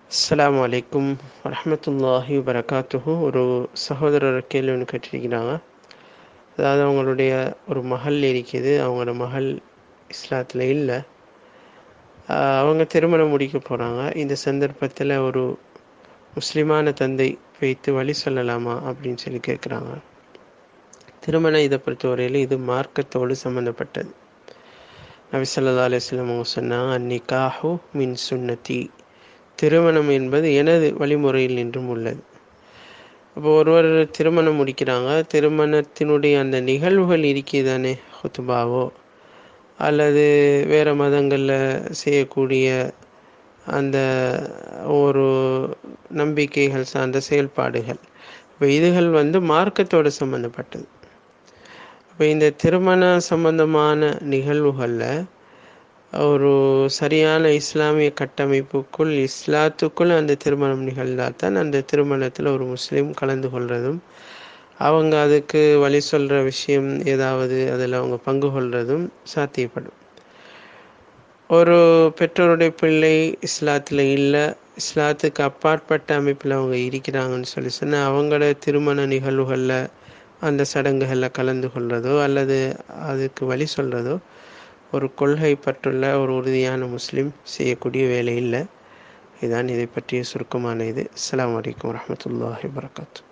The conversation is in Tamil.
அஸ்ஸலாமு அலைக்கும் வரஹ்மத்துல்லாஹி வரகாத்துஹு ஒரு சகோதரர் கேள்வி ஒன்று கேட்டிருக்கிறாங்க அதாவது அவங்களுடைய ஒரு மகள் இருக்குது அவங்களோட மகள் இஸ்லாத்தில் இல்லை அவங்க திருமணம் முடிக்க போகிறாங்க இந்த சந்தர்ப்பத்தில் ஒரு முஸ்லிமான தந்தை வைத்து வழி சொல்லலாமா அப்படின்னு சொல்லி கேட்குறாங்க திருமணம் இதை பொறுத்தவரையில் இது மார்க்கத்தோடு சம்மந்தப்பட்டது நபி ஸல்லல்லாஹு அலைஹி வஸல்லம் அவங்க சொன்னாங்க அந்நிகாஹு மின் சுன்னதி திருமணம் என்பது எனது வழிமுறையில் நின்றும் உள்ளது அப்போ ஒருவர் திருமணம் முடிக்கிறாங்க திருமணத்தினுடைய அந்த நிகழ்வுகள் இருக்குதானே ஹுத்துபாவோ அல்லது வேறு மதங்களில் செய்யக்கூடிய அந்த ஒரு நம்பிக்கைகள் சார்ந்த செயல்பாடுகள் இப்போ இதுகள் வந்து மார்க்கத்தோடு சம்மந்தப்பட்டது இப்போ இந்த திருமண சம்பந்தமான நிகழ்வுகளில் ஒரு சரியான இஸ்லாமிய கட்டமைப்புக்குள் இஸ்லாத்துக்குள் அந்த திருமணம் நிகழ்ந்தால் தான் அந்த திருமணத்தில் ஒரு முஸ்லீம் கலந்து கொள்வதும் அவங்க அதுக்கு வழி சொல்கிற விஷயம் ஏதாவது அதில் அவங்க பங்கு கொள்வதும் சாத்தியப்படும் ஒரு பெற்றோருடைய பிள்ளை இஸ்லாத்தில் இல்லை இஸ்லாத்துக்கு அப்பாற்பட்ட அமைப்பில் அவங்க இருக்கிறாங்கன்னு சொல்லி சொன்னால் அவங்களோட திருமண நிகழ்வுகளில் அந்த சடங்குகளில் கலந்து கொள்வதோ அல்லது அதுக்கு வழி சொல்கிறதோ ஒரு கொள்கை பற்றுள்ள ஒரு உறுதியான முஸ்லீம் செய்யக்கூடிய வேலை இல்லை இதுதான் இதை பற்றிய சுருக்கமான இது அஸ்லாம் வலைக்கம் வரமத்துல்லாஹி வரகாத்து